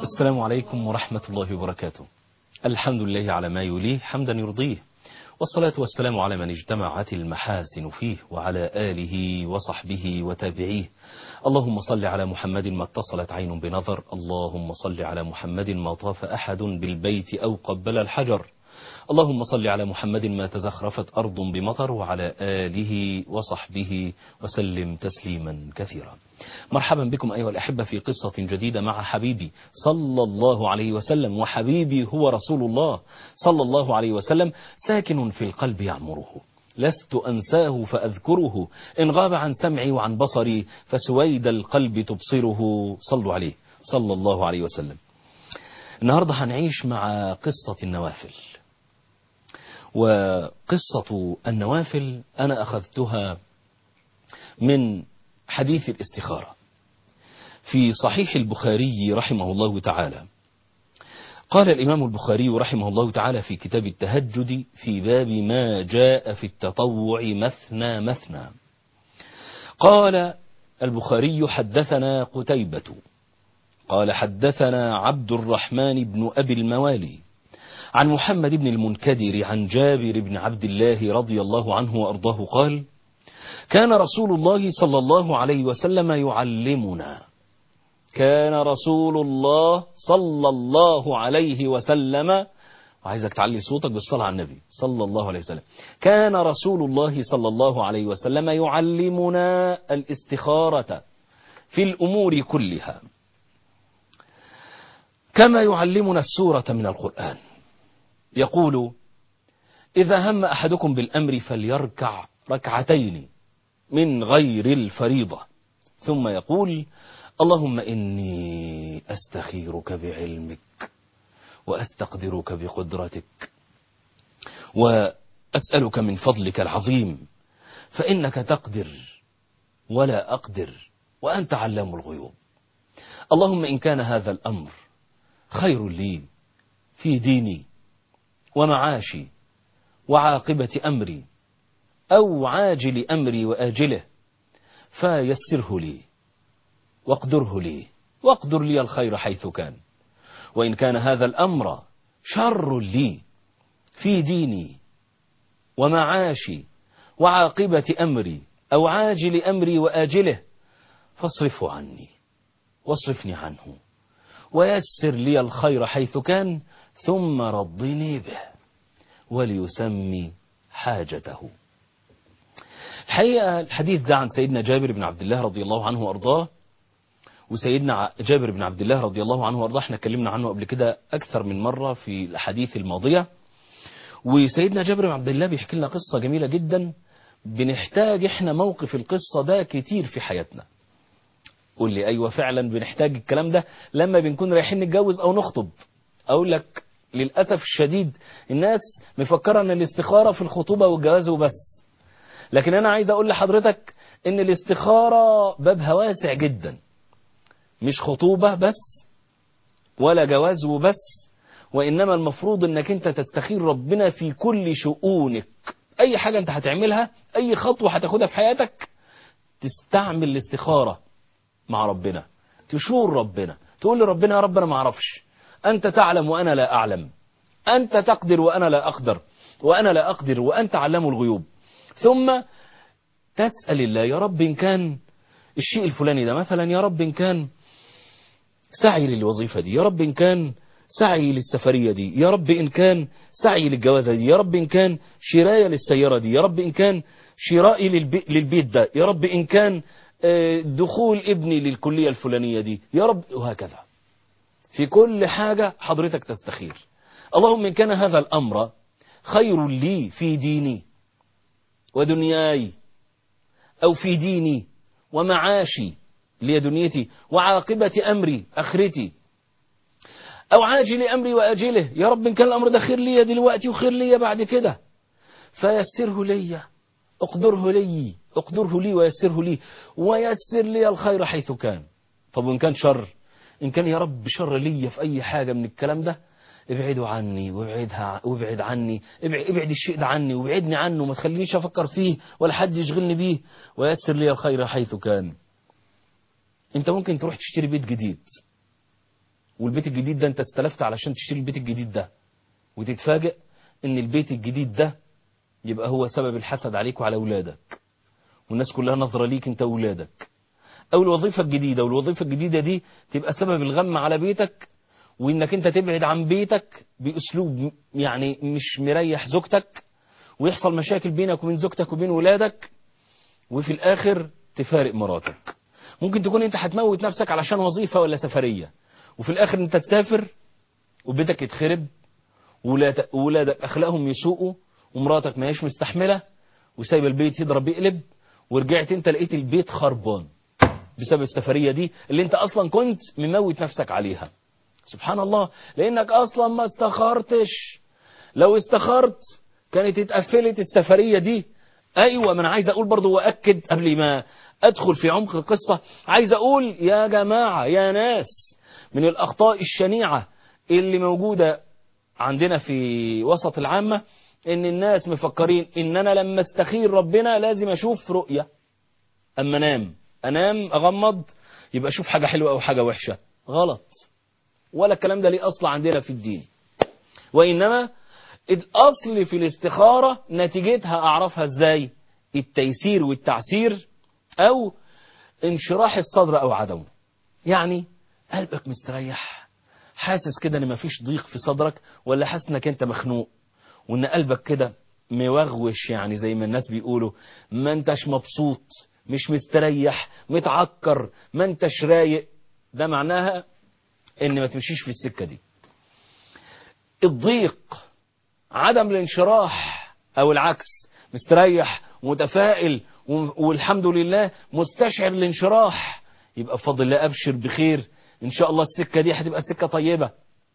السلام عليكم ورحمة الله وبركاته الحمد لله على ما يليه حمدا يرضيه والصلاة والسلام على من اجتمعت المحاسن فيه وعلى آله وصحبه وتابعيه اللهم صل على محمد ما اتصلت عين بنظر اللهم صل على محمد ما طاف أحد بالبيت أو قبل الحجر اللهم صل على محمد ما تزخرفت أرض بمطر وعلى آله وصحبه وسلم تسليما كثيرا مرحبا بكم أيها الأحبة في قصة جديدة مع حبيبي صلى الله عليه وسلم وحبيبي هو رسول الله صلى الله عليه وسلم ساكن في القلب يعمره لست أنساه فأذكره إن غاب عن سمعي وعن بصري فسويد القلب تبصره صلوا عليه صلى الله عليه وسلم النهاردة هنعيش مع قصة النوافل وقصة النوافل أنا أخذتها من حديث الاستخارة في صحيح البخاري رحمه الله تعالى قال الإمام البخاري رحمه الله تعالى في كتاب التهجد في باب ما جاء في التطوع مثنى مثنى قال البخاري حدثنا قتيبة قال حدثنا عبد الرحمن بن أبي الموالي عن محمد بن المنكدر عن جابر بن عبد الله رضي الله عنه وأرضاه قال كان رسول الله صلى الله عليه وسلم يعلمنا كان رسول الله صلى الله عليه وسلم وعايزك تعلي صوتك بالصلاة على النبي صلى الله عليه وسلم كان رسول الله صلى الله عليه وسلم يعلمنا الاستخارة في الأمور كلها كما يعلمنا السورة من القرآن يقول إذا هم أحدكم بالأمر فليركع ركعتين من غير الفريضة ثم يقول اللهم إني أستخيرك بعلمك وأستقدرك بقدرتك وأسألك من فضلك العظيم فإنك تقدر ولا أقدر وأنت علام الغيوب اللهم إن كان هذا الأمر خير لي في ديني ومعاشي وعاقبة أمري أو عاجل أمري وآجله فيسره لي واقدره لي واقدر لي الخير حيث كان وإن كان هذا الأمر شر لي في ديني ومعاشي وعاقبة أمري أو عاجل أمري وآجله فاصرفه عني واصرفني عنه ويسر لي الخير حيث كان ثم رضني به وليسمي حاجته الحقيقة الحديث ده عن سيدنا جابر بن عبد الله رضي الله عنه وأرضاه وسيدنا جابر بن عبد الله رضي الله عنه وأرضاه احنا اتكلمنا عنه قبل كده أكثر من مرة في الحديث الماضية وسيدنا جابر بن عبد الله بيحكي لنا قصة جميلة جدا بنحتاج احنا موقف القصة ده كتير في حياتنا قول لي أيوة فعلا بنحتاج الكلام ده لما بنكون رايحين نتجوز أو نخطب أقول لك للأسف الشديد الناس مفكرة أن الاستخارة في الخطوبة والجواز وبس لكن أنا عايز أقول لحضرتك أن الاستخارة بابها واسع جدا مش خطوبة بس ولا جواز وبس وإنما المفروض أنك أنت تستخير ربنا في كل شؤونك أي حاجة أنت هتعملها أي خطوة هتاخدها في حياتك تستعمل الاستخارة مع ربنا تشور ربنا تقول لربنا يا رب أنا ما أعرفش أنت تعلم وأنا لا أعلم أنت تقدر وأنا لا أقدر وأنا لا أقدر وأنت علام الغيوب ثم تسأل الله يا رب إن كان الشيء الفلاني ده مثلا يا رب إن كان سعي للوظيفة دي يا رب إن كان سعي للسفرية دي يا رب إن كان سعي للجوازة دي يا رب إن كان شراية للسيارة دي يا رب إن كان شرائي للبيت ده يا رب إن كان دخول ابني للكلية الفلانية دي يا رب وهكذا في كل حاجة حضرتك تستخير اللهم إن كان هذا الأمر خير لي في ديني ودنياي أو في ديني ومعاشي لي دنيتي وعاقبة أمري أخرتي أو عاجل أمري وأجله يا رب إن كان الأمر ده خير لي دلوقتي وخير لي بعد كده فيسره لي اقدره لي اقدره لي ويسره لي ويسر لي الخير حيث كان طب وإن كان شر إن كان يا رب شر لي في أي حاجة من الكلام ده ابعدوا عني وابعدها وابعد عني ابعد, ابعد الشيء ده عني وابعدني عنه وما تخلينيش افكر فيه ولا حد يشغلني بيه ويسر لي الخير حيث كان انت ممكن تروح تشتري بيت جديد والبيت الجديد ده انت استلفت علشان تشتري البيت الجديد ده وتتفاجئ ان البيت الجديد ده يبقى هو سبب الحسد عليك وعلى اولادك والناس كلها نظرة ليك انت واولادك او الوظيفة الجديدة والوظيفة الجديدة دي تبقى سبب الغم على بيتك وانك انت تبعد عن بيتك باسلوب يعني مش مريح زوجتك ويحصل مشاكل بينك وبين زوجتك وبين ولادك وفي الاخر تفارق مراتك ممكن تكون انت هتموت نفسك علشان وظيفة ولا سفرية وفي الاخر انت تسافر وبيتك يتخرب وولادك اخلاقهم يسوءوا ومراتك ما هيش مستحملة وسايبه البيت يضرب يقلب ورجعت انت لقيت البيت خربان بسبب السفرية دي اللي انت اصلا كنت مموت نفسك عليها سبحان الله لانك اصلا ما استخرتش لو استخرت كانت اتقفلت السفرية دي ايوه ما انا عايز اقول برضو واكد قبل ما ادخل في عمق القصة عايز اقول يا جماعة يا ناس من الاخطاء الشنيعة اللي موجودة عندنا في وسط العامة ان الناس مفكرين ان انا لما استخير ربنا لازم اشوف رؤية اما انام انام اغمض يبقى اشوف حاجة حلوة او حاجة وحشة غلط ولا الكلام ده ليه اصل عندنا في الدين وانما الاصل في الاستخارة نتيجتها اعرفها ازاي التيسير والتعسير او انشراح الصدر او عدمه يعني قلبك مستريح حاسس كده ان مفيش ضيق في صدرك ولا حاسس انك انت مخنوق وان قلبك كده موغوش يعني زي ما الناس بيقولوا ما انتش مبسوط مش مستريح متعكر ما انتش رايق ده معناها ان ما تمشيش في السكة دي الضيق عدم الانشراح او العكس مستريح متفائل والحمد لله مستشعر الانشراح يبقى بفضل الله ابشر بخير ان شاء الله السكة دي هتبقى سكة طيبة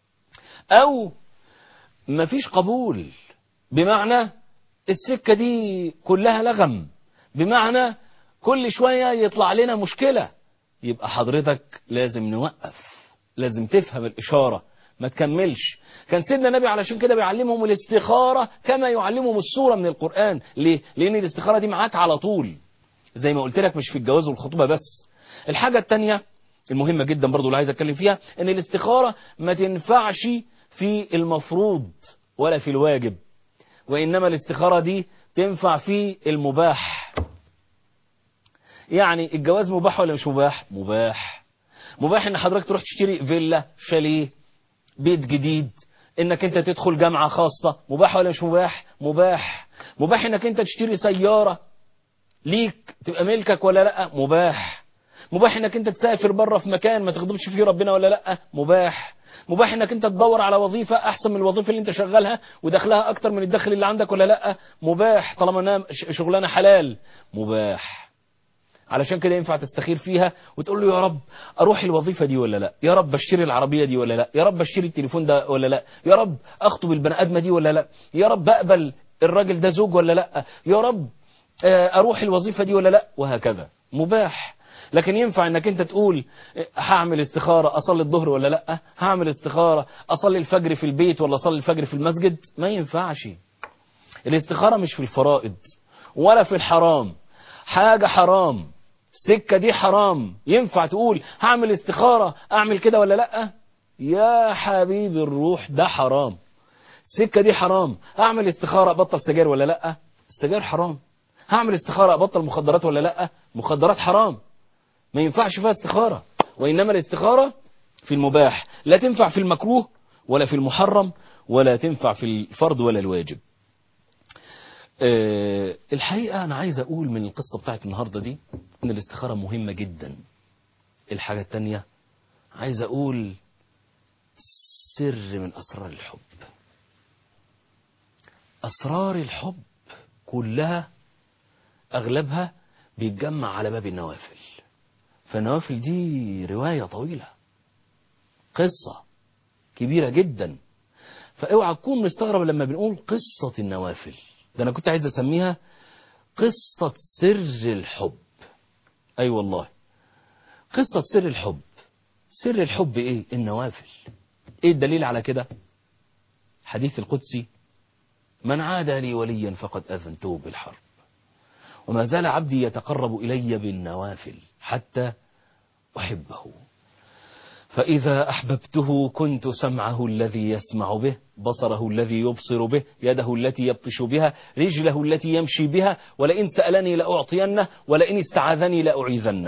او مفيش قبول بمعنى السكة دي كلها لغم بمعنى كل شوية يطلع لنا مشكلة يبقى حضرتك لازم نوقف لازم تفهم الإشارة ما تكملش كان سيدنا النبي علشان كده بيعلمهم الاستخارة كما يعلمهم السورة من القرآن ليه؟ لأن الاستخارة دي معاك على طول زي ما قلت لك مش في الجواز والخطوبة بس الحاجة التانية المهمة جدا برضو اللي عايز اتكلم فيها ان الاستخارة ما تنفعش في المفروض ولا في الواجب وإنما الاستخارة دي تنفع في المباح يعني الجواز مباح ولا مش مباح مباح مباح ان حضرتك تروح تشتري فيلا شاليه بيت جديد انك انت تدخل جامعة خاصة مباح ولا مش مباح مباح مباح انك انت تشتري سيارة ليك تبقى ملكك ولا لا مباح مباح انك انت تسافر بره في مكان ما تغضبش فيه ربنا ولا لا مباح مباح انك انت تدور على وظيفة احسن من الوظيفة اللي انت شغالها ودخلها اكتر من الدخل اللي عندك ولا لا مباح طالما انها شغلانة حلال مباح علشان كده ينفع تستخير فيها وتقول له يا رب اروح الوظيفة دي ولا لا يا رب اشتري العربية دي ولا لا يا رب اشتري التليفون ده ولا لا يا رب اخطب البني ادمة دي ولا لا يا رب اقبل الراجل ده زوج ولا لا يا رب اروح الوظيفة دي ولا لا وهكذا مباح لكن ينفع انك انت تقول هعمل استخارة اصلي الظهر ولا لا هعمل استخارة اصلي الفجر في البيت ولا اصلي الفجر في المسجد ما ينفعش الاستخارة مش في الفرائض ولا في الحرام حاجة حرام السكة دي حرام ينفع تقول هعمل استخارة اعمل كده ولا لا يا حبيبي الروح ده حرام السكة دي حرام اعمل استخارة ابطل سجاير ولا لا السجاير حرام هعمل استخارة ابطل مخدرات ولا لا مخدرات حرام ما ينفعش فيها استخارة وإنما الاستخارة في المباح لا تنفع في المكروه ولا في المحرم ولا تنفع في الفرض ولا الواجب أه الحقيقة أنا عايز أقول من القصة بتاعت النهاردة دي أن الاستخارة مهمة جدا الحاجة التانية عايز أقول سر من أسرار الحب أسرار الحب كلها أغلبها بيتجمع على باب النوافل فالنوافل دي رواية طويلة قصة كبيرة جدا فاوعى تكون مستغرب لما بنقول قصة النوافل ده انا كنت عايز اسميها قصة سر الحب اي أيوة والله قصة سر الحب سر الحب ايه النوافل ايه الدليل على كده حديث القدسي من عاد لي وليا فقد اذنته بالحرب وما زال عبدي يتقرب إلي بالنوافل حتى أحبه فإذا أحببته كنت سمعه الذي يسمع به بصره الذي يبصر به يده التي يبطش بها رجله التي يمشي بها ولئن سألني لأعطينه ولئن استعاذني لأعيذنه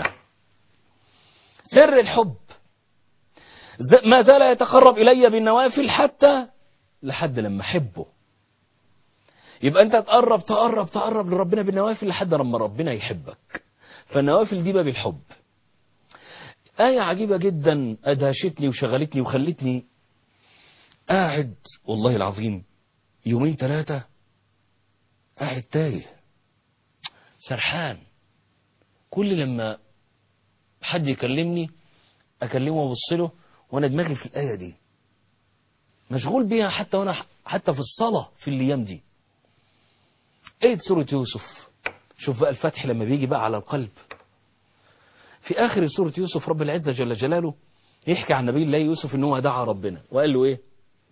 سر الحب ما زال يتقرب إلي بالنوافل حتى لحد لما أحبه يبقى أنت تقرب تقرب تقرب لربنا بالنوافل لحد لما ربنا يحبك فالنوافل دي باب الحب آية عجيبة جدا أدهشتني وشغلتني وخلتني قاعد والله العظيم يومين ثلاثة قاعد تايه سرحان كل لما حد يكلمني أكلمه وأبص له وأنا دماغي في الآية دي مشغول بيها حتى وأنا حتى في الصلاة في الأيام دي آية سورة يوسف شوف بقى الفتح لما بيجي بقى على القلب في آخر سورة يوسف رب العزة جل جلاله يحكي عن نبي الله يوسف إن هو دعا ربنا وقال له إيه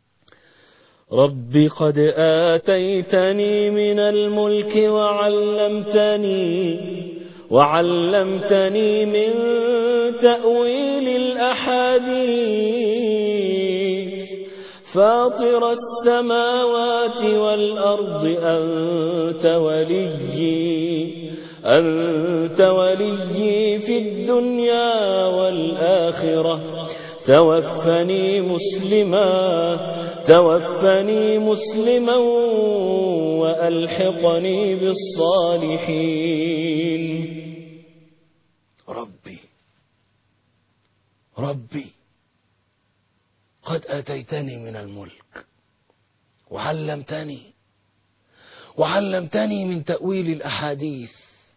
رب قد آتيتني من الملك وعلمتني وعلمتني من تأويل الأحاديث فاطر السماوات والأرض أنت وليي أنت وليي في الدنيا والآخرة توفني مسلما توفني مسلما وألحقني بالصالحين ربي ربي قد أتيتني من الملك وعلمتني وعلمتني من تأويل الأحاديث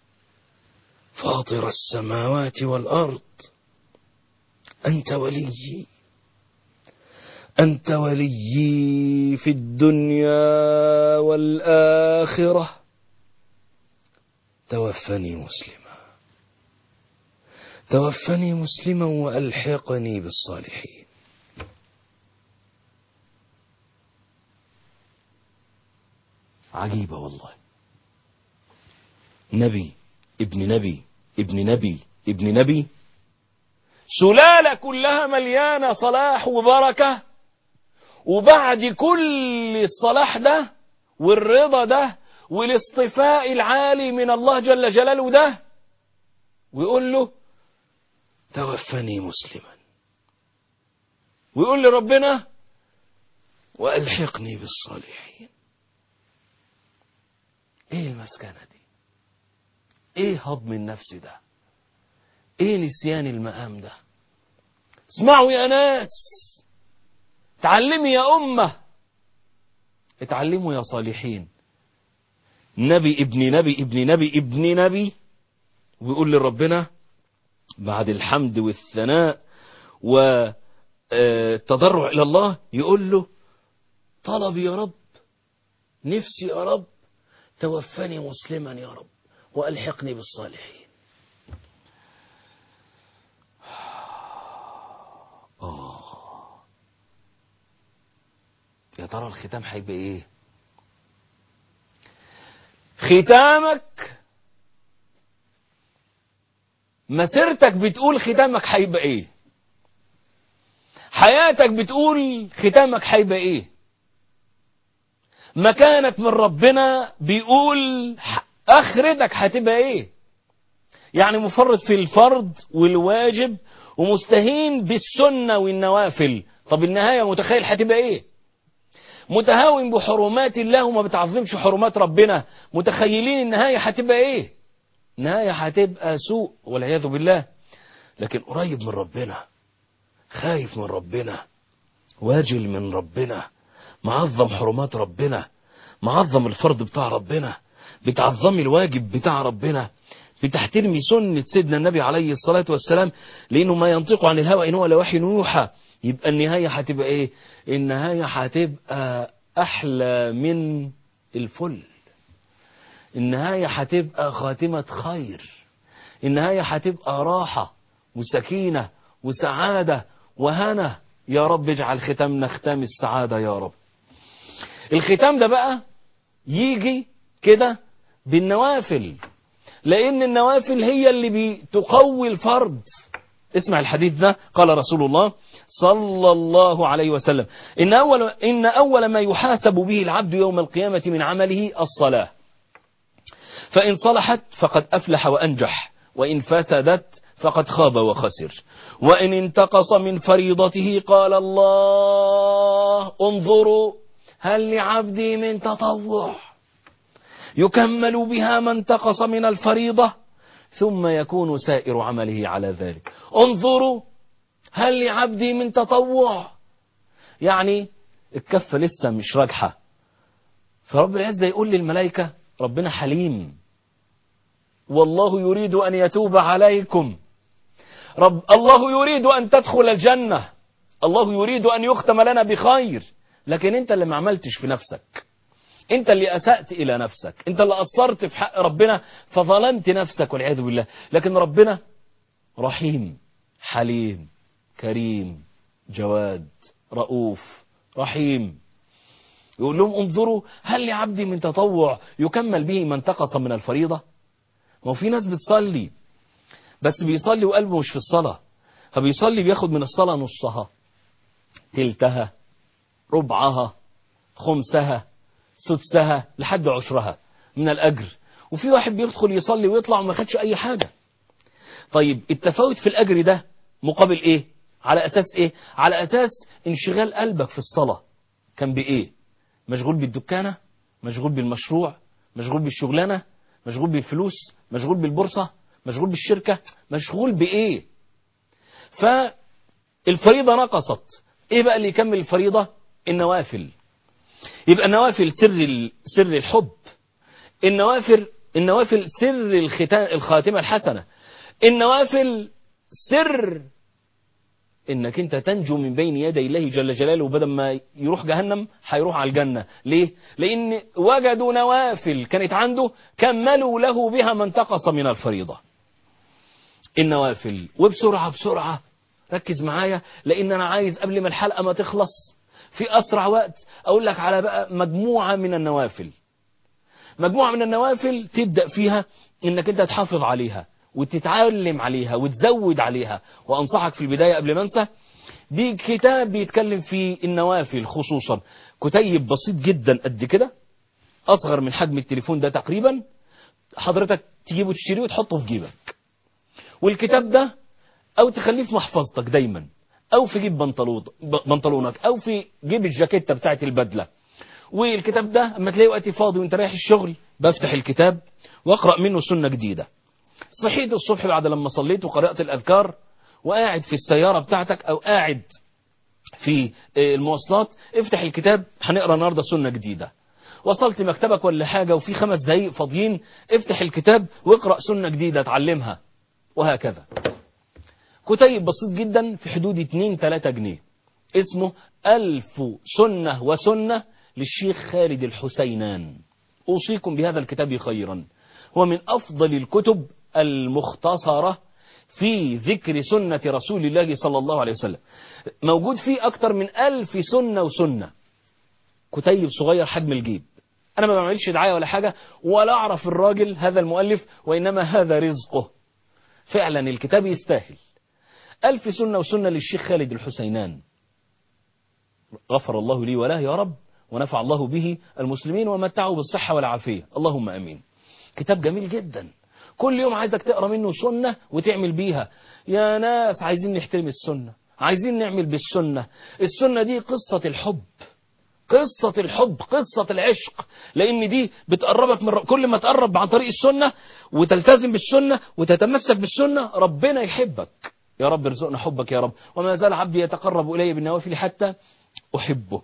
فاطر السماوات والأرض أنت وليي أنت وليي في الدنيا والآخرة توفني مسلما توفني مسلما وألحقني بالصالحين عجيبة والله نبي ابن نبي ابن نبي ابن نبي سلالة كلها مليانة صلاح وبركة وبعد كل الصلاح ده والرضا ده والاصطفاء العالي من الله جل جلاله ده ويقول له توفني مسلما ويقول لربنا وألحقني بالصالحين ايه المسكنة دي ايه هضم النفس ده ايه نسيان المقام ده اسمعوا يا ناس تعلمي يا أمة اتعلموا يا صالحين نبي ابن نبي ابن نبي ابن نبي ويقول لربنا بعد الحمد والثناء والتضرع إلى الله يقول له طلبي يا رب نفسي يا رب توفني مسلما يا رب وألحقني بالصالحين آه. يا ترى الختام هيبقى ايه ختامك مسيرتك بتقول ختامك هيبقى ايه حياتك بتقول ختامك هيبقى ايه مكانك من ربنا بيقول اخرتك هتبقى ايه يعني مفرط في الفرض والواجب ومستهين بالسنة والنوافل طب النهاية متخيل هتبقى ايه متهاون بحرمات الله وما بتعظمش حرمات ربنا متخيلين النهاية هتبقى ايه النهاية هتبقى سوء والعياذ بالله لكن قريب من ربنا خايف من ربنا واجل من ربنا معظم حرمات ربنا معظم الفرض بتاع ربنا بتعظمي الواجب بتاع ربنا بتحترمي سنة سيدنا النبي عليه الصلاة والسلام لأنه ما ينطق عن الهوى إن هو لوحي يوحى يبقى النهاية هتبقى إيه النهاية هتبقى أحلى من الفل النهاية هتبقى خاتمة خير النهاية هتبقى راحة وسكينة وسعادة وهنا يا رب اجعل ختامنا ختام السعادة يا رب الختام ده بقى يجي كده بالنوافل لأن النوافل هي اللي بتقوي الفرد اسمع الحديث ده قال رسول الله صلى الله عليه وسلم إن أول, إن أول ما يحاسب به العبد يوم القيامة من عمله الصلاة فإن صلحت فقد أفلح وأنجح وإن فسدت فقد خاب وخسر وإن انتقص من فريضته قال الله انظروا هل لعبدي من تطوع يكمل بها ما انتقص من الفريضة ثم يكون سائر عمله على ذلك انظروا هل لعبدي من تطوع يعني الكفة لسه مش راجحة فرب العزة يقول للملائكة ربنا حليم والله يريد أن يتوب عليكم رب الله يريد أن تدخل الجنة الله يريد أن يختم لنا بخير لكن انت اللي ما عملتش في نفسك انت اللي اسأت الى نفسك انت اللي قصرت في حق ربنا فظلمت نفسك والعياذ بالله لكن ربنا رحيم حليم كريم جواد رؤوف رحيم يقول لهم انظروا هل لعبدي من تطوع يكمل به ما انتقص من الفريضة ما هو في ناس بتصلي بس بيصلي وقلبه مش في الصلاة فبيصلي بياخد من الصلاة نصها تلتها ربعها خمسها سدسها لحد عشرها من الأجر وفي واحد بيدخل يصلي ويطلع وما خدش أي حاجة طيب التفاوت في الأجر ده مقابل إيه على أساس إيه على أساس انشغال قلبك في الصلاة كان بإيه مشغول بالدكانة مشغول بالمشروع مشغول بالشغلانة مشغول بالفلوس مشغول بالبورصة مشغول بالشركة مشغول بإيه فالفريضة نقصت إيه بقى اللي يكمل الفريضة النوافل يبقى النوافل سر سر الحب النوافل النوافل سر الختام الخاتمة الحسنة النوافل سر انك انت تنجو من بين يدي الله جل جلاله وبدل ما يروح جهنم هيروح على الجنة ليه لان وجدوا نوافل كانت عنده كملوا له بها ما انتقص من الفريضة النوافل وبسرعة بسرعة ركز معايا لان انا عايز قبل ما الحلقة ما تخلص في أسرع وقت أقول لك على بقى مجموعة من النوافل مجموعة من النوافل تبدأ فيها إنك أنت تحافظ عليها وتتعلم عليها وتزود عليها وأنصحك في البداية قبل ما أنسى بكتاب بيتكلم في النوافل خصوصا كتيب بسيط جدا قد كده أصغر من حجم التليفون ده تقريبا حضرتك تجيبه تشتريه وتحطه في جيبك والكتاب ده أو تخليه في محفظتك دايما او في جيب بنطلونك او في جيب الجاكيته بتاعت البدله والكتاب ده اما تلاقي وقتي فاضي وانت رايح الشغل بفتح الكتاب واقرا منه سنه جديده صحيت الصبح بعد لما صليت وقرات الاذكار وقاعد في السياره بتاعتك او قاعد في المواصلات افتح الكتاب هنقرا النهارده سنه جديده وصلت مكتبك ولا حاجه وفي خمس دقايق فاضيين افتح الكتاب واقرا سنه جديده اتعلمها وهكذا كتيب بسيط جدا في حدود 2 3 جنيه اسمه ألف سنة وسنة للشيخ خالد الحسينان أوصيكم بهذا الكتاب خيرا هو من أفضل الكتب المختصرة في ذكر سنة رسول الله صلى الله عليه وسلم موجود فيه أكتر من ألف سنة وسنة كتيب صغير حجم الجيب أنا ما بعملش دعاية ولا حاجة ولا أعرف الراجل هذا المؤلف وإنما هذا رزقه فعلا الكتاب يستاهل ألف سنة وسنة للشيخ خالد الحسينان غفر الله لي وله يا رب ونفع الله به المسلمين ومتعوا بالصحة والعافية اللهم أمين كتاب جميل جدا كل يوم عايزك تقرأ منه سنة وتعمل بيها يا ناس عايزين نحترم السنة عايزين نعمل بالسنة السنة دي قصة الحب قصة الحب قصة العشق لأن دي بتقربك من رب... كل ما تقرب عن طريق السنة وتلتزم بالسنة وتتمسك بالسنة ربنا يحبك يا رب ارزقنا حبك يا رب وما زال عبدي يتقرب إلي بالنوافل حتى أحبه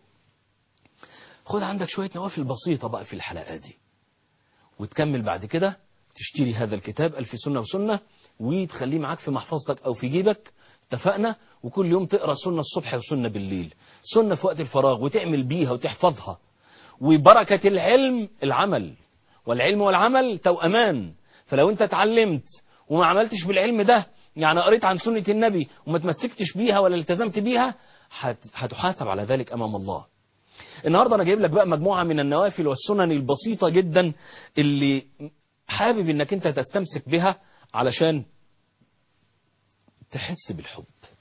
خد عندك شوية نوافل بسيطة بقى في الحلقة دي وتكمل بعد كده تشتري هذا الكتاب ألف سنة وسنة وتخليه معاك في محفظتك أو في جيبك اتفقنا وكل يوم تقرأ سنة الصبح وسنة بالليل سنة في وقت الفراغ وتعمل بيها وتحفظها وبركة العلم العمل والعلم والعمل توأمان فلو انت اتعلمت وما عملتش بالعلم ده يعني قريت عن سنة النبي وما تمسكتش بيها ولا التزمت بيها هتحاسب على ذلك أمام الله النهاردة أنا جايب لك بقى مجموعة من النوافل والسنن البسيطة جدا اللي حابب انك انت تستمسك بها علشان تحس بالحب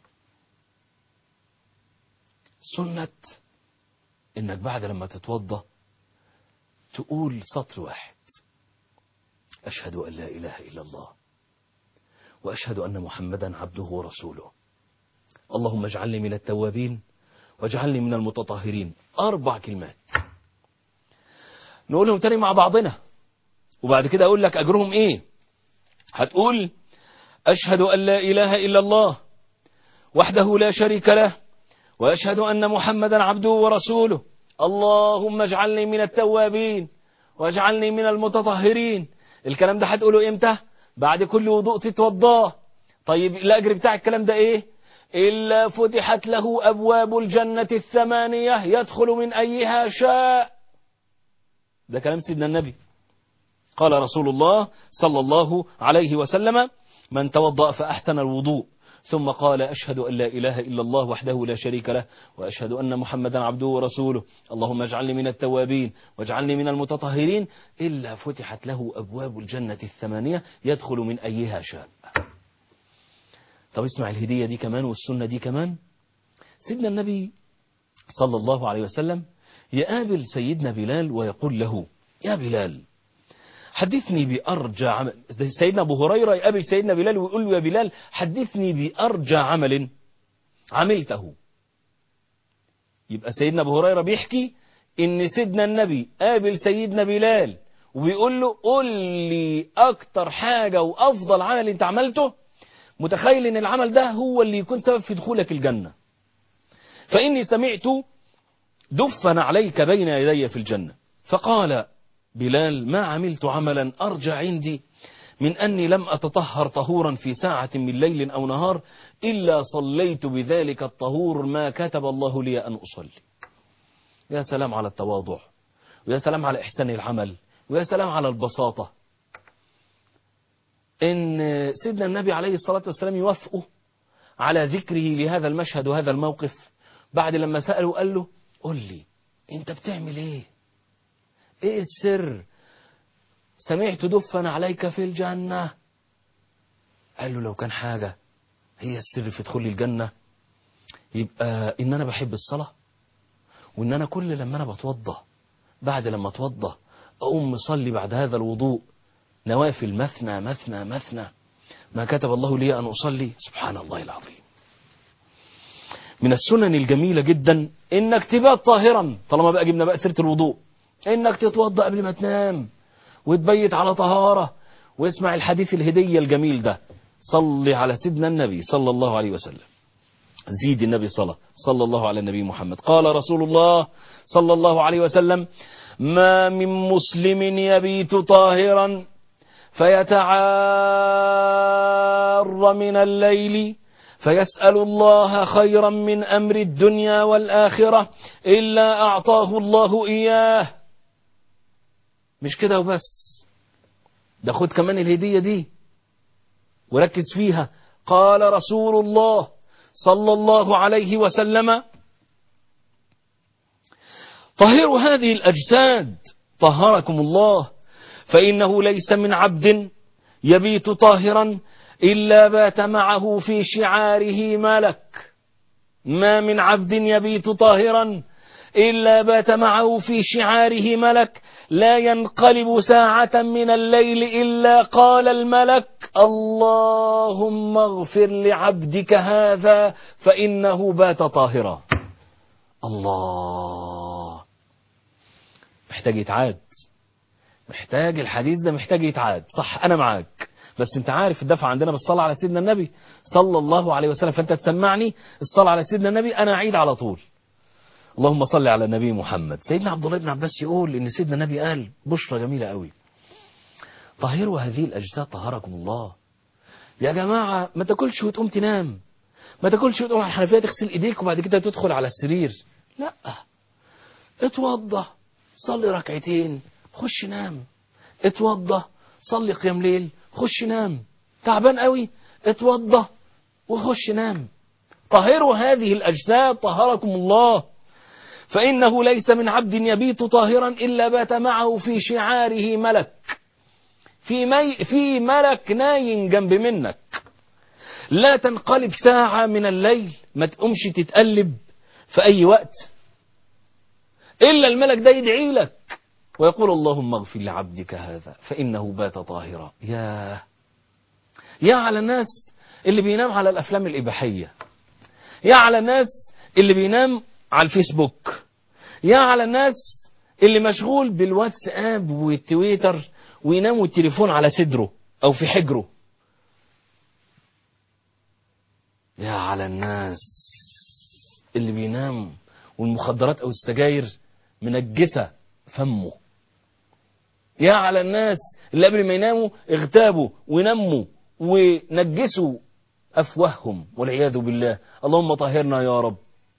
سنة انك بعد لما تتوضى تقول سطر واحد أشهد أن لا إله إلا الله وأشهد أن محمدا عبده ورسوله اللهم اجعلني من التوابين واجعلني من المتطهرين أربع كلمات نقولهم تاني مع بعضنا وبعد كده أقول لك أجرهم إيه هتقول أشهد أن لا إله إلا الله وحده لا شريك له وأشهد أن محمدا عبده ورسوله اللهم اجعلني من التوابين واجعلني من المتطهرين الكلام ده هتقوله امتى بعد كل وضوء تتوضاه طيب الاجر بتاع الكلام ده ايه الا فتحت له ابواب الجنه الثمانيه يدخل من ايها شاء ده كلام سيدنا النبي قال رسول الله صلى الله عليه وسلم من توضأ فأحسن الوضوء ثم قال أشهد أن لا إله إلا الله وحده لا شريك له وأشهد أن محمدا عبده ورسوله اللهم اجعلني من التوابين واجعلني من المتطهرين إلا فتحت له أبواب الجنة الثمانية يدخل من أيها شاء طب اسمع الهدية دي كمان والسنة دي كمان سيدنا النبي صلى الله عليه وسلم يقابل سيدنا بلال ويقول له يا بلال حدثني بأرجى عمل سيدنا أبو هريرة يقابل سيدنا بلال ويقول له يا بلال حدثني بأرجى عمل عملته يبقى سيدنا أبو هريرة بيحكي إن سيدنا النبي قابل سيدنا بلال وبيقول له قول لي أكتر حاجة وأفضل عمل أنت عملته متخيل إن العمل ده هو اللي يكون سبب في دخولك الجنة فإني سمعت دفن عليك بين يدي في الجنة فقال بلال ما عملت عملا أرجى عندي من أني لم أتطهر طهورا في ساعة من ليل أو نهار إلا صليت بذلك الطهور ما كتب الله لي أن أصلي يا سلام على التواضع ويا سلام على إحسان العمل ويا سلام على البساطة إن سيدنا النبي عليه الصلاة والسلام يوافقه على ذكره لهذا المشهد وهذا الموقف بعد لما سأله قال له قل لي انت بتعمل ايه ايه السر سمعت دفن عليك في الجنة قال له لو كان حاجة هي السر في دخول الجنة يبقى ان انا بحب الصلاة وان انا كل لما انا بتوضى بعد لما اتوضى اقوم مصلي بعد هذا الوضوء نوافل مثنى مثنى مثنى ما كتب الله لي ان اصلي سبحان الله العظيم من السنن الجميلة جدا انك تبات طاهرا طالما بقى جبنا بقى سيرة الوضوء انك تتوضا قبل ما تنام وتبيت على طهارة واسمع الحديث الهدية الجميل ده صلي على سيدنا النبي صلى الله عليه وسلم زيد النبي صلى صلى الله على النبي محمد قال رسول الله صلى الله عليه وسلم ما من مسلم يبيت طاهرا فيتعار من الليل فيسأل الله خيرا من أمر الدنيا والآخرة إلا أعطاه الله إياه مش كده وبس ده خد كمان الهدية دي وركز فيها قال رسول الله صلى الله عليه وسلم طهروا هذه الأجساد طهركم الله فإنه ليس من عبد يبيت طاهرا إلا بات معه في شعاره ملك ما من عبد يبيت طاهرا إلا بات معه في شعاره ملك لا ينقلب ساعة من الليل إلا قال الملك اللهم اغفر لعبدك هذا فإنه بات طاهرا الله محتاج يتعاد محتاج الحديث ده محتاج يتعاد صح أنا معاك بس انت عارف الدفع عندنا بالصلاة على سيدنا النبي صلى الله عليه وسلم فانت تسمعني الصلاة على سيدنا النبي انا اعيد على طول اللهم صل على النبي محمد سيدنا عبد الله بن عباس يقول ان سيدنا النبي قال بشرى جميلة قوي طهروا هذه الاجساد طهركم الله يا جماعة ما تاكلش وتقوم تنام ما تاكلش وتقوم على الحنفية تغسل ايديك وبعد كده تدخل على السرير لا اتوضى صلي ركعتين خش نام اتوضى صلي قيام ليل خش نام تعبان قوي اتوضى وخش نام طهروا هذه الأجساد طهركم الله فإنه ليس من عبد يبيت طاهرا إلا بات معه في شعاره ملك في, مي في ملك ناين جنب منك لا تنقلب ساعة من الليل ما تقومش تتقلب في أي وقت إلا الملك ده يدعي لك ويقول اللهم اغفر لعبدك هذا فإنه بات طاهرا يا يا على الناس اللي بينام على الأفلام الإباحية يا على الناس اللي بينام على الفيسبوك يا على الناس اللي مشغول بالواتساب والتويتر وينام والتليفون على صدره أو في حجره يا على الناس اللي بينام والمخدرات أو السجاير منجسة فمه يا على الناس اللي قبل ما يناموا اغتابوا ونموا ونجسوا أفواههم والعياذ بالله اللهم طهرنا يا رب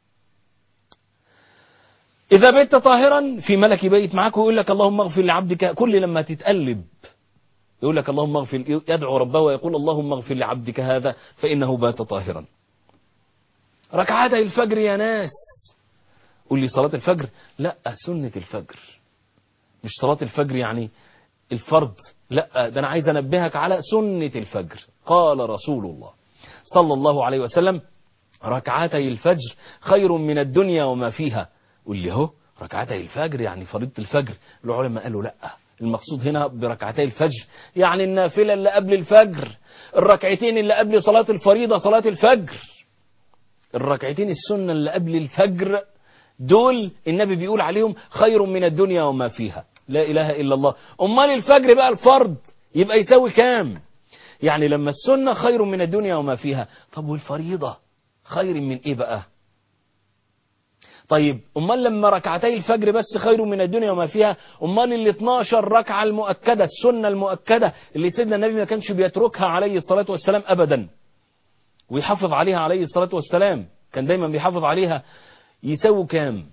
إذا بيت طاهرا في ملك يبيت معاك ويقول لك اللهم اغفر لعبدك كل لما تتقلب يقول لك اللهم اغفر يدعو ربه ويقول اللهم اغفر لعبدك هذا فإنه بات طاهرا ركعتي الفجر يا ناس قول لي صلاة الفجر لا سنة الفجر مش صلاة الفجر يعني الفرض لا ده أنا عايز أنبهك على سنة الفجر قال رسول الله صلى الله عليه وسلم ركعتي الفجر خير من الدنيا وما فيها قول لي اهو ركعتي الفجر يعني فريضة الفجر العلماء قالوا لا المقصود هنا بركعتي الفجر يعني النافلة اللي قبل الفجر الركعتين اللي قبل صلاة الفريضة صلاة الفجر الركعتين السنة اللي قبل الفجر دول النبي بيقول عليهم خير من الدنيا وما فيها لا إله إلا الله أمال الفجر بقى الفرض يبقى يساوي كام يعني لما السنة خير من الدنيا وما فيها طب والفريضة خير من إيه بقى طيب أمال لما ركعتي الفجر بس خير من الدنيا وما فيها أمال ال 12 ركعة المؤكدة السنة المؤكدة اللي سيدنا النبي ما كانش بيتركها عليه الصلاة والسلام أبدا ويحافظ عليها عليه الصلاة والسلام كان دايما بيحافظ عليها يساووا كام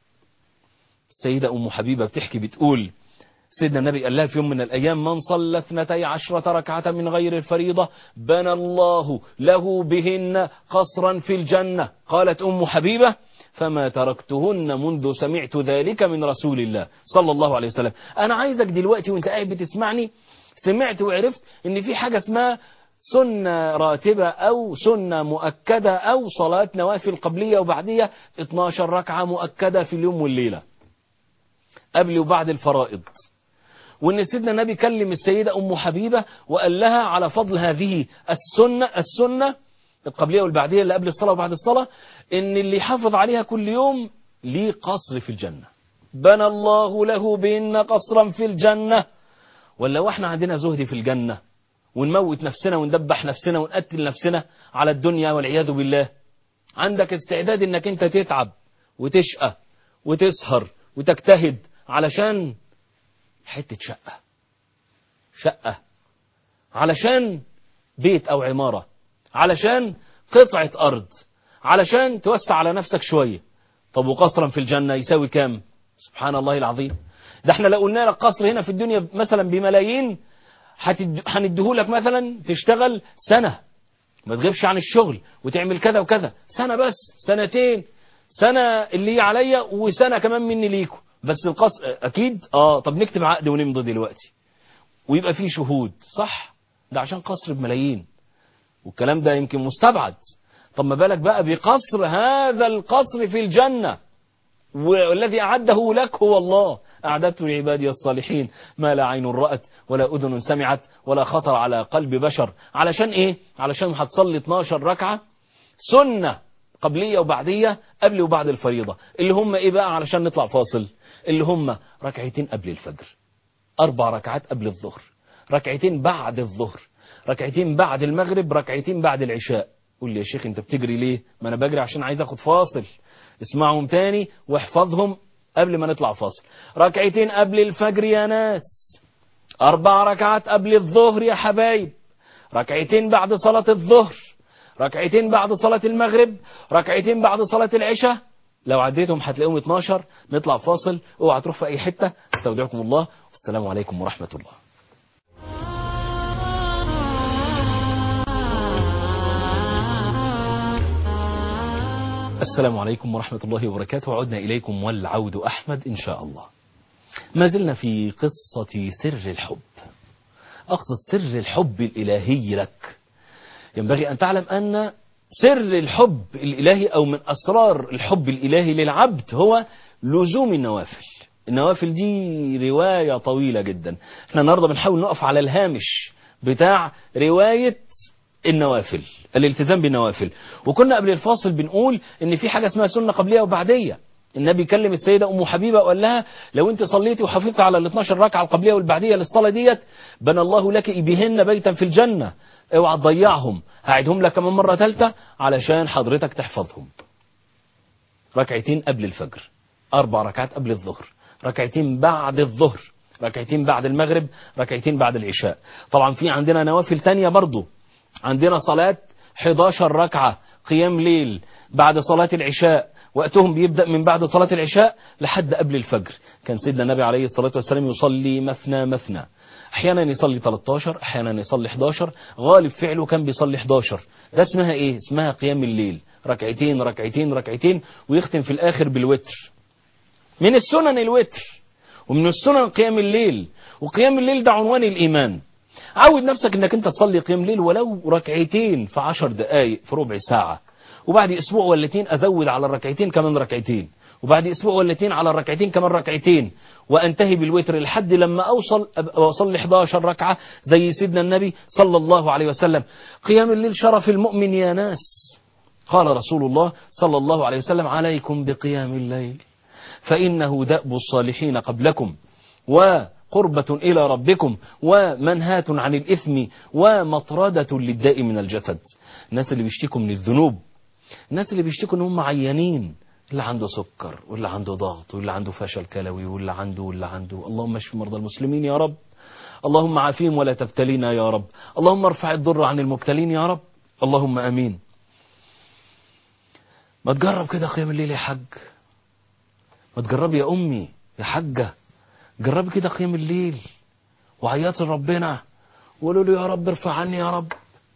السيدة أم حبيبة بتحكي بتقول سيدنا النبي قال لها في يوم من الأيام من صلى اثنتي عشرة ركعة من غير الفريضة بنى الله له بهن قصرا في الجنة قالت أم حبيبة فما تركتهن منذ سمعت ذلك من رسول الله صلى الله عليه وسلم أنا عايزك دلوقتي وانت قاعد بتسمعني سمعت وعرفت ان في حاجة اسمها سنة راتبة أو سنة مؤكدة أو صلاة نوافل قبلية وبعدية 12 ركعة مؤكدة في اليوم والليلة قبل وبعد الفرائض وان سيدنا النبي كلم السيدة أم حبيبة وقال لها على فضل هذه السنة السنة القبلية والبعدية اللي قبل الصلاة وبعد الصلاة ان اللي يحافظ عليها كل يوم ليه قصر في الجنة بنى الله له بهن قصرا في الجنة ولا واحنا عندنا زهد في الجنة ونموت نفسنا وندبح نفسنا ونقتل نفسنا على الدنيا والعياذ بالله عندك استعداد انك انت تتعب وتشقى وتسهر وتجتهد علشان حتة شقة شقة علشان بيت او عمارة علشان قطعة ارض علشان توسع على نفسك شوية طب وقصرا في الجنة يساوي كام سبحان الله العظيم ده احنا لو قلنا لك قصر هنا في الدنيا مثلا بملايين هنديهولك مثلا تشتغل سنة ما تغيبش عن الشغل وتعمل كذا وكذا سنة بس سنتين سنة اللي عليا وسنة كمان مني ليكم بس القصر اكيد اه طب نكتب عقد ونمضي دلوقتي ويبقى فيه شهود صح ده عشان قصر بملايين والكلام ده يمكن مستبعد طب ما بالك بقى بقصر هذا القصر في الجنة والذي أعده لك هو الله أعددت لعبادي الصالحين ما لا عين رأت ولا أذن سمعت ولا خطر على قلب بشر علشان إيه؟ علشان هتصلي 12 ركعة سنة قبلية وبعدية قبل وبعد الفريضة اللي هم إيه بقى علشان نطلع فاصل اللي هم ركعتين قبل الفجر أربع ركعات قبل الظهر ركعتين بعد الظهر ركعتين بعد المغرب ركعتين بعد العشاء قول لي يا شيخ انت بتجري ليه ما انا بجري عشان عايز اخد فاصل اسمعهم تاني واحفظهم قبل ما نطلع فاصل ركعتين قبل الفجر يا ناس اربع ركعات قبل الظهر يا حبايب ركعتين بعد صلاة الظهر ركعتين بعد صلاة المغرب ركعتين بعد صلاة العشاء لو عديتهم هتلاقيهم 12 نطلع فاصل اوعى تروح في اي حتة استودعكم الله والسلام عليكم ورحمة الله السلام عليكم ورحمة الله وبركاته عدنا إليكم والعود أحمد إن شاء الله ما زلنا في قصة سر الحب أقصد سر الحب الإلهي لك ينبغي أن تعلم أن سر الحب الإلهي أو من أسرار الحب الإلهي للعبد هو لزوم النوافل النوافل دي رواية طويلة جدا احنا النهاردة بنحاول نقف على الهامش بتاع رواية النوافل الالتزام بالنوافل وكنا قبل الفاصل بنقول ان في حاجة اسمها سنة قبلية وبعدية النبي كلم السيدة أم حبيبة وقال لها لو أنت صليتي وحافظت على ال 12 ركعة القبلية والبعدية للصلاة ديت بنى الله لك بهن بيتا في الجنة اوعى تضيعهم هعيدهم لك كمان مرة ثالثة علشان حضرتك تحفظهم ركعتين قبل الفجر أربع ركعات قبل الظهر ركعتين بعد الظهر ركعتين بعد المغرب ركعتين بعد العشاء طبعا في عندنا نوافل تانية برضو عندنا صلاة 11 ركعة قيام ليل بعد صلاة العشاء وقتهم بيبدأ من بعد صلاة العشاء لحد قبل الفجر كان سيدنا النبي عليه الصلاة والسلام يصلي مثنى مثنى احيانا يصلي 13 احيانا يصلي 11 غالب فعله كان بيصلي 11 ده اسمها ايه اسمها قيام الليل ركعتين ركعتين ركعتين ويختم في الاخر بالوتر من السنن الوتر ومن السنن قيام الليل وقيام الليل ده عنوان الايمان عود نفسك انك انت تصلي قيام ليل ولو ركعتين في عشر دقائق في ربع ساعة وبعد اسبوع ولا اتنين ازود على الركعتين كمان ركعتين وبعد اسبوع ولا اتنين على الركعتين كمان ركعتين وانتهي بالوتر لحد لما اوصل اوصل ل 11 ركعه زي سيدنا النبي صلى الله عليه وسلم قيام الليل شرف المؤمن يا ناس قال رسول الله صلى الله عليه وسلم عليكم بقيام الليل فانه دأب الصالحين قبلكم وقربة إلى ربكم ومنهاة عن الإثم ومطردة للداء من الجسد الناس اللي بيشتكوا من الذنوب الناس اللي بيشتكوا ان هم عيانين اللي عنده سكر واللي عنده ضغط واللي عنده فشل كلوي واللي عنده واللي عنده اللهم اشف مرضى المسلمين يا رب اللهم عافيهم ولا تبتلينا يا رب اللهم ارفع الضر عن المبتلين يا رب اللهم امين ما تجرب كده قيام الليل يا حاج ما تجربي يا امي يا حاجه جربي كده قيام الليل وعيطي لربنا وقولوا له يا رب ارفع عني يا رب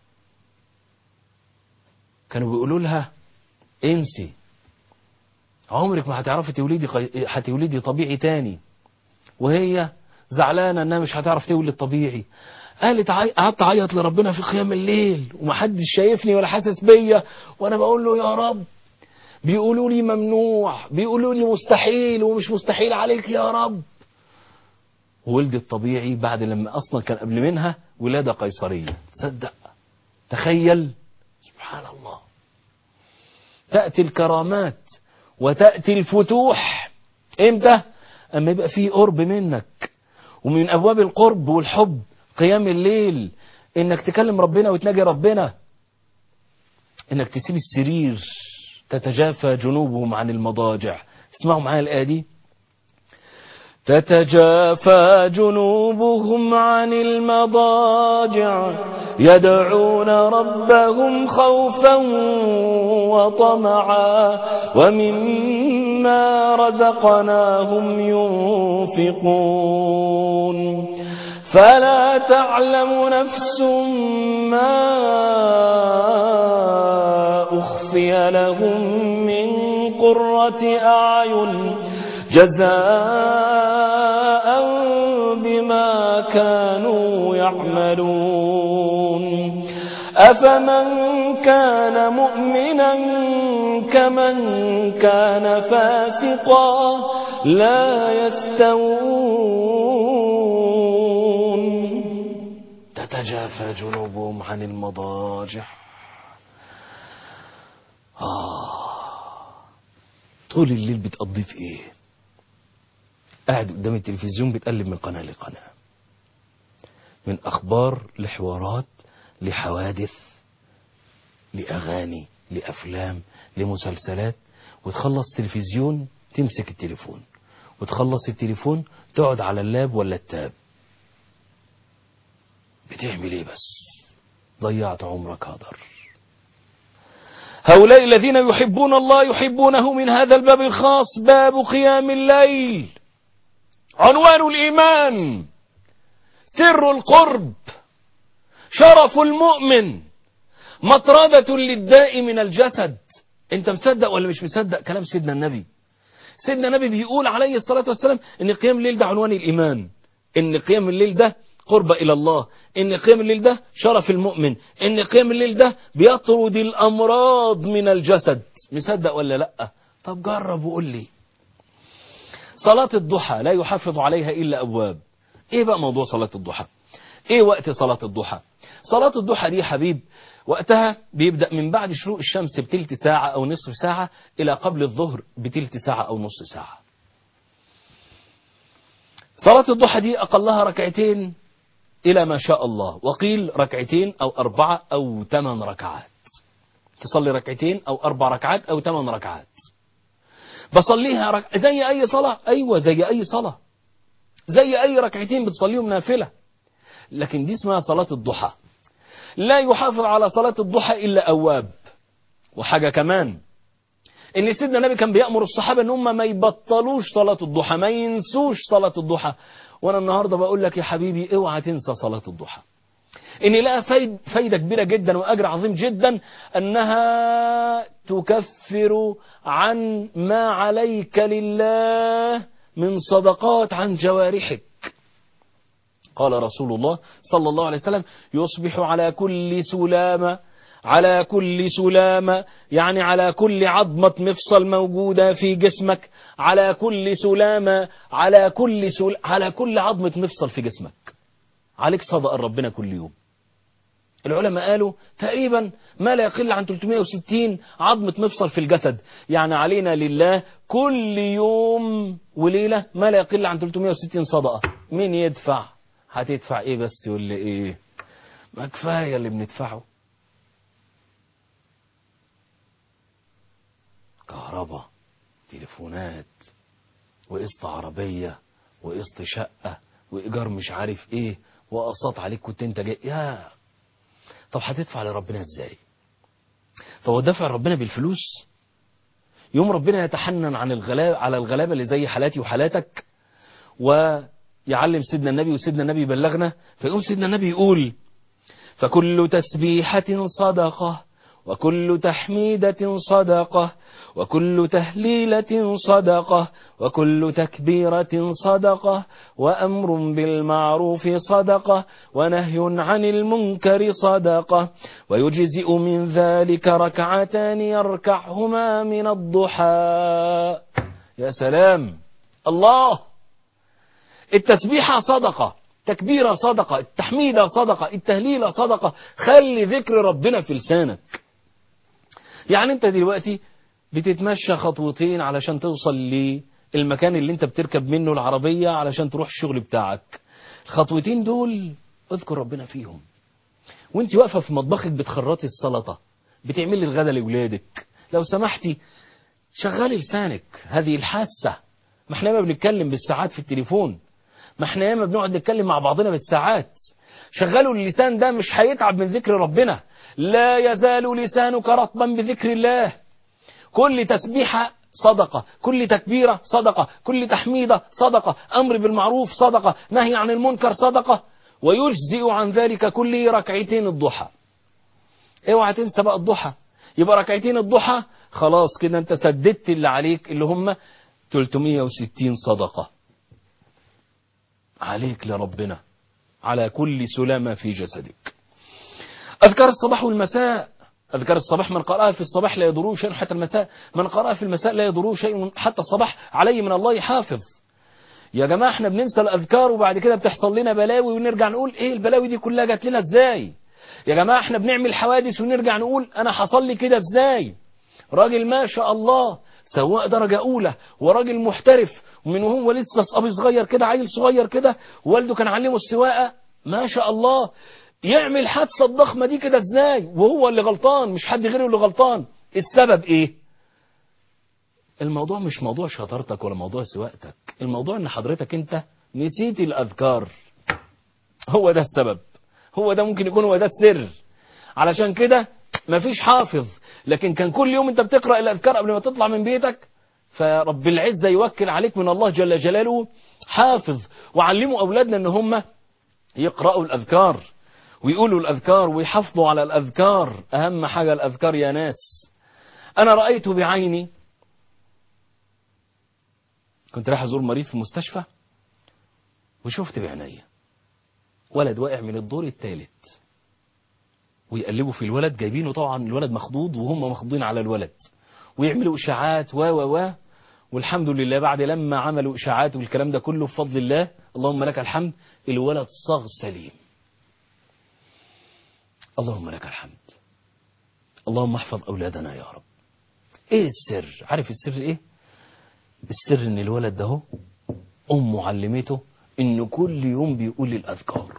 كانوا بيقولوا لها انسي عمرك ما هتعرفي تولدي هتولدي طبيعي تاني وهي زعلانه انها مش هتعرف تولد طبيعي قالت قعدت اعيط لربنا في قيام الليل ومحدش شايفني ولا حاسس بيا وانا بقول له يا رب بيقولوا لي ممنوع بيقولوا لي مستحيل ومش مستحيل عليك يا رب ولدت طبيعي بعد لما اصلا كان قبل منها ولاده قيصريه تصدق تخيل سبحان الله تاتي الكرامات وتاتي الفتوح امتى اما يبقى في قرب منك ومن ابواب القرب والحب قيام الليل انك تكلم ربنا وتناجي ربنا انك تسيب السرير تتجافى جنوبهم عن المضاجع اسمعوا معايا الايه دي تتجافى جنوبهم عن المضاجع يدعون ربهم خوفا وطمعا ومما رزقناهم ينفقون فلا تعلم نفس ما أخفي لهم من قرة أعين جزاء بما كانوا يعملون أفمن كان مؤمنا كمن كان فاسقا لا يستوون تتجافى جنوبهم عن المضاجع آه. طول الليل بتقضيه في ايه قاعد قدام التلفزيون بتقلب من قناة لقناة من أخبار لحوارات لحوادث لأغاني لأفلام لمسلسلات وتخلص تلفزيون تمسك التليفون وتخلص التليفون تقعد على اللاب ولا التاب بتعمل ايه بس ضيعت عمرك هدر هؤلاء الذين يحبون الله يحبونه من هذا الباب الخاص باب قيام الليل عنوان الإيمان سر القرب شرف المؤمن مطردة للداء من الجسد انت مصدق ولا مش مصدق كلام سيدنا النبي سيدنا النبي بيقول عليه الصلاة والسلام ان قيام الليل ده عنوان الإيمان ان قيام الليل ده قرب إلى الله إن قيام الليل ده شرف المؤمن إن قيام الليل ده بيطرد الأمراض من الجسد مصدق ولا لأ طب جرب وقول لي صلاة الضحى لا يحافظ عليها إلا أبواب إيه بقى موضوع صلاة الضحى إيه وقت صلاة الضحى صلاة الضحى دي يا حبيب وقتها بيبدأ من بعد شروق الشمس بتلت ساعة أو نصف ساعة إلى قبل الظهر بتلت ساعة أو نصف ساعة صلاة الضحى دي أقلها ركعتين إلى ما شاء الله وقيل ركعتين أو أربعة أو ثمان ركعات تصلي ركعتين أو أربع ركعات أو ثمان ركعات بصليها رك... زي أي صلاة أيوة زي أي صلاة زي أي ركعتين بتصليهم نافلة لكن دي اسمها صلاة الضحى لا يحافظ على صلاة الضحى إلا أواب وحاجة كمان ان سيدنا النبي كان بيأمر الصحابة ان هم ما يبطلوش صلاة الضحى ما ينسوش صلاة الضحى وانا النهاردة بقول لك يا حبيبي اوعى تنسى صلاة الضحى ان لها فايد فايدة كبيرة جدا واجر عظيم جدا انها تكفر عن ما عليك لله من صدقات عن جوارحك قال رسول الله صلى الله عليه وسلم يصبح على كل سلامة على كل سلامة يعني على كل عظمة مفصل موجودة في جسمك على كل سلامة على كل سل... على كل عظمة مفصل في جسمك عليك صدق ربنا كل يوم العلماء قالوا تقريبا ما لا يقل عن 360 عظمة مفصل في الجسد يعني علينا لله كل يوم وليلة ما لا يقل عن 360 صدقة مين يدفع هتدفع ايه بس ولا ايه ما كفاية اللي بندفعه كهرباء تليفونات وقسط عربية وقسط شقة وإيجار مش عارف إيه وأقساط عليك كنت أنت جاي يا طب هتدفع لربنا إزاي؟ طب هو دفع ربنا بالفلوس؟ يوم ربنا يتحنن عن الغلابة على الغلابة اللي زي حالاتي وحالاتك ويعلم سيدنا النبي وسيدنا النبي يبلغنا فيقوم سيدنا النبي يقول فكل تسبيحة صدقة وكل تحميدة صدقة وكل تهليلة صدقة وكل تكبيرة صدقة وأمر بالمعروف صدقة ونهي عن المنكر صدقة ويجزئ من ذلك ركعتان يركعهما من الضحى يا سلام الله التسبيحة صدقة تكبيرة صدقة التحميدة صدقة التهليلة صدقة خلي ذكر ربنا في لسانك يعني انت دلوقتي بتتمشى خطوتين علشان توصل للمكان اللي انت بتركب منه العربية علشان تروح الشغل بتاعك الخطوتين دول اذكر ربنا فيهم وانت واقفة في مطبخك بتخرطي السلطة بتعملي الغدا لولادك لو سمحتي شغلي لسانك هذه الحاسة ما احنا ما بنتكلم بالساعات في التليفون ما احنا ياما بنقعد نتكلم مع بعضنا بالساعات شغلوا اللسان ده مش هيتعب من ذكر ربنا لا يزال لسانك رطبا بذكر الله كل تسبيحة صدقة كل تكبيرة صدقة كل تحميدة صدقة أمر بالمعروف صدقة نهي عن المنكر صدقة ويجزئ عن ذلك كله ركعتين الضحى اوعى تنسى بقى الضحى يبقى ركعتين الضحى خلاص كده انت سددت اللي عليك اللي هم 360 صدقة عليك لربنا على كل سلامة في جسدك أذكار الصباح والمساء أذكار الصباح من قرأها في الصباح لا يضروه شيء حتى المساء من قرأها في المساء لا يضروه شيء حتى الصباح عليه من الله حافظ يا جماعة احنا بننسى الأذكار وبعد كده بتحصل لنا بلاوي ونرجع نقول ايه البلاوي دي كلها جات لنا ازاي يا جماعة احنا بنعمل حوادث ونرجع نقول انا حصل لي كده ازاي راجل ما شاء الله سواق درجة أولى وراجل محترف ومن وهو لسه صبي صغير كده عيل صغير كده والده كان علمه السواقة ما شاء الله يعمل حادثة الضخمة دي كده ازاي وهو اللي غلطان مش حد غيره اللي غلطان السبب ايه الموضوع مش موضوع شطارتك ولا موضوع سواقتك الموضوع ان حضرتك انت نسيت الاذكار هو ده السبب هو ده ممكن يكون هو ده السر علشان كده مفيش حافظ لكن كان كل يوم انت بتقرأ الاذكار قبل ما تطلع من بيتك فرب العزة يوكل عليك من الله جل جلاله حافظ وعلموا اولادنا ان هم يقرأوا الاذكار ويقولوا الأذكار ويحافظوا على الأذكار أهم حاجة الأذكار يا ناس أنا رأيت بعيني كنت رايح أزور مريض في مستشفى وشفت بعيني ولد واقع من الدور الثالث ويقلبوا في الولد جايبينه طبعا الولد مخضوض وهم مخضوضين على الولد ويعملوا اشاعات و و و والحمد لله بعد لما عملوا اشاعات والكلام ده كله بفضل الله اللهم لك الحمد الولد صاغ سليم اللهم لك الحمد اللهم احفظ اولادنا يا رب ايه السر عارف السر ايه السر ان الولد ده هو امه علمته انه كل يوم بيقول الاذكار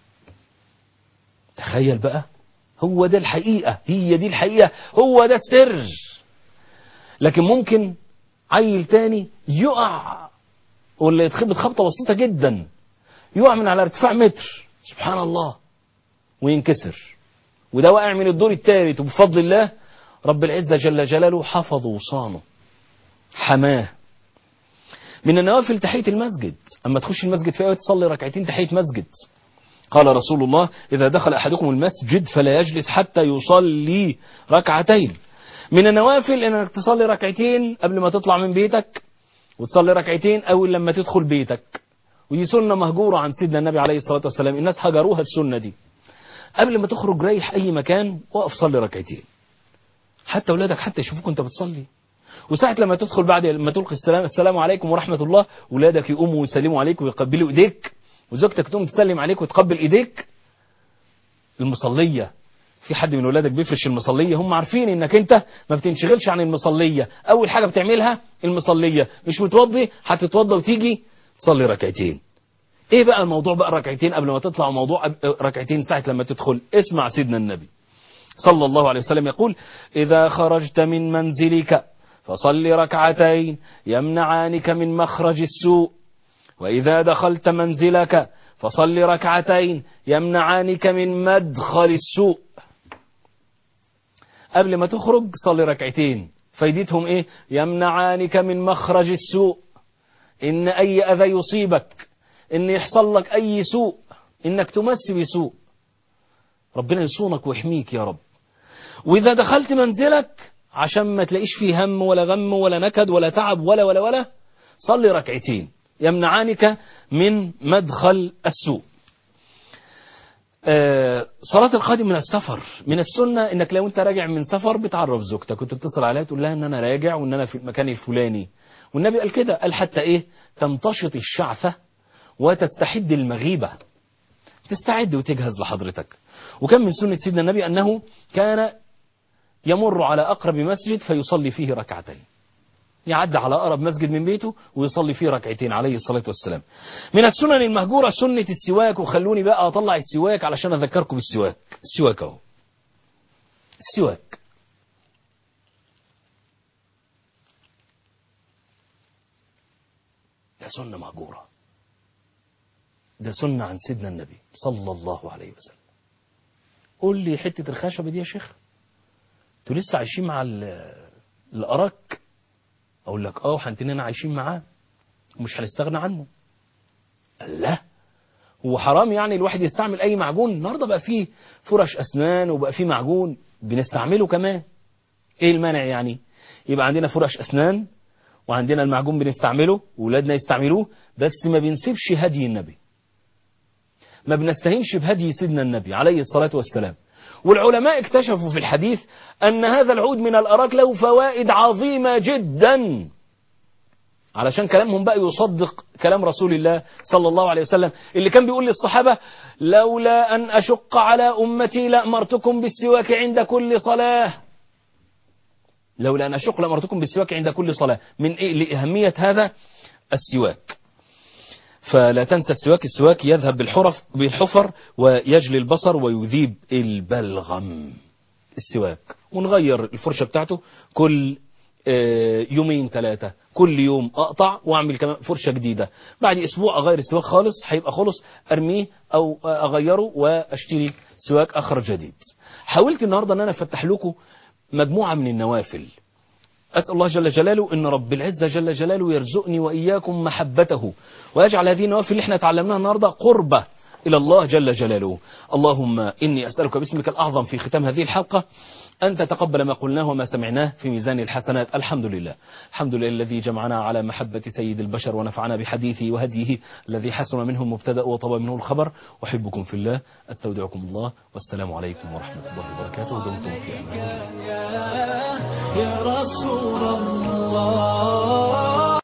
تخيل بقى هو ده الحقيقة هي دي الحقيقة هو ده السر لكن ممكن عيل تاني يقع ولا يتخبط خبطة بسيطة جدا يقع من على ارتفاع متر سبحان الله وينكسر وده واقع من الدور الثالث وبفضل الله رب العزة جل جلاله حفظه وصانه حماه من النوافل تحية المسجد أما تخش المسجد في أوقات تصلي ركعتين تحية مسجد قال رسول الله إذا دخل أحدكم المسجد فلا يجلس حتى يصلي ركعتين من النوافل إنك تصلي ركعتين قبل ما تطلع من بيتك وتصلي ركعتين أول لما تدخل بيتك ودي سنة مهجورة عن سيدنا النبي عليه الصلاة والسلام الناس هجروها السنة دي قبل ما تخرج رايح أي مكان وقف صلي ركعتين حتى أولادك حتى يشوفوك أنت بتصلي وساعة لما تدخل بعد ما تلقي السلام السلام عليكم ورحمة الله ولادك يقوموا ويسلموا عليك ويقبلوا ايديك وزوجتك تقوم تسلم عليك وتقبل ايديك المصلية في حد من ولادك بيفرش المصلية هم عارفين انك انت ما بتنشغلش عن المصلية اول حاجة بتعملها المصلية مش متوضي هتتوضى وتيجي تصلي ركعتين ايه بقى الموضوع بقى ركعتين قبل ما تطلع وموضوع ركعتين ساعة لما تدخل اسمع سيدنا النبي صلى الله عليه وسلم يقول إذا خرجت من منزلك فصل ركعتين يمنعانك من مخرج السوء وإذا دخلت منزلك فصل ركعتين يمنعانك من مدخل السوء قبل ما تخرج صل ركعتين فايدتهم ايه يمنعانك من مخرج السوء ان اي اذى يصيبك ان يحصل لك اي سوء انك تمس بسوء ربنا يصونك ويحميك يا رب واذا دخلت منزلك عشان ما تلاقيش فيه هم ولا غم ولا نكد ولا تعب ولا ولا ولا صلي ركعتين يمنعانك من مدخل السوء آه صلاة القادم من السفر من السنة انك لو انت راجع من سفر بتعرف زوجتك وتتصل عليها تقول لها ان انا راجع وان انا في المكان الفلاني والنبي قال كده قال حتى ايه تمتشط الشعثة وتستحد المغيبة تستعد وتجهز لحضرتك وكان من سنة سيدنا النبي انه كان يمر على اقرب مسجد فيصلي فيه ركعتين يعدي على أقرب مسجد من بيته ويصلي فيه ركعتين عليه الصلاة والسلام من السنن المهجورة سنة السواك وخلوني بقى أطلع السواك علشان أذكركم بالسواك السواك أهو السواك ده سنة مهجورة ده سنة عن سيدنا النبي صلى الله عليه وسلم قول لي حتة الخشبة دي يا شيخ انتوا لسه عايشين مع الأراك اقول لك اه وحنتين عايشين معاه ومش هنستغنى عنه لا هو حرام يعني الواحد يستعمل اي معجون النهارده بقى فيه فرش اسنان وبقى فيه معجون بنستعمله كمان ايه المانع يعني يبقى عندنا فرش اسنان وعندنا المعجون بنستعمله واولادنا يستعملوه بس ما بنسيبش هدي النبي ما بنستهينش بهدي سيدنا النبي عليه الصلاه والسلام والعلماء اكتشفوا في الحديث أن هذا العود من الأراك له فوائد عظيمة جدا علشان كلامهم بقى يصدق كلام رسول الله صلى الله عليه وسلم اللي كان بيقول للصحابة لولا أن أشق على أمتي لأمرتكم بالسواك عند كل صلاة لولا أن أشق لأمرتكم بالسواك عند كل صلاة من إيه لأهمية هذا السواك فلا تنسى السواك السواك يذهب بالحرف بالحفر ويجلي البصر ويذيب البلغم السواك ونغير الفرشة بتاعته كل يومين ثلاثة كل يوم أقطع وأعمل كمان فرشة جديدة بعد أسبوع أغير السواك خالص هيبقى خلص أرميه أو أغيره وأشتري سواك آخر جديد حاولت النهاردة أن أنا أفتح لكم مجموعة من النوافل أسأل الله جل جلاله أن رب العزة جل جلاله يرزقني وإياكم محبته ويجعل هذه النوافل اللي احنا تعلمناها النهاردة قربة إلى الله جل جلاله اللهم إني أسألك باسمك الأعظم في ختام هذه الحلقة أن تتقبل ما قلناه وما سمعناه في ميزان الحسنات الحمد لله الحمد لله الذي جمعنا على محبة سيد البشر ونفعنا بحديثه وهديه الذي حسن منه المبتدأ وطاب منه الخبر أحبكم في الله أستودعكم الله والسلام عليكم ورحمة الله وبركاته ودمتم في أمان الله يا رسول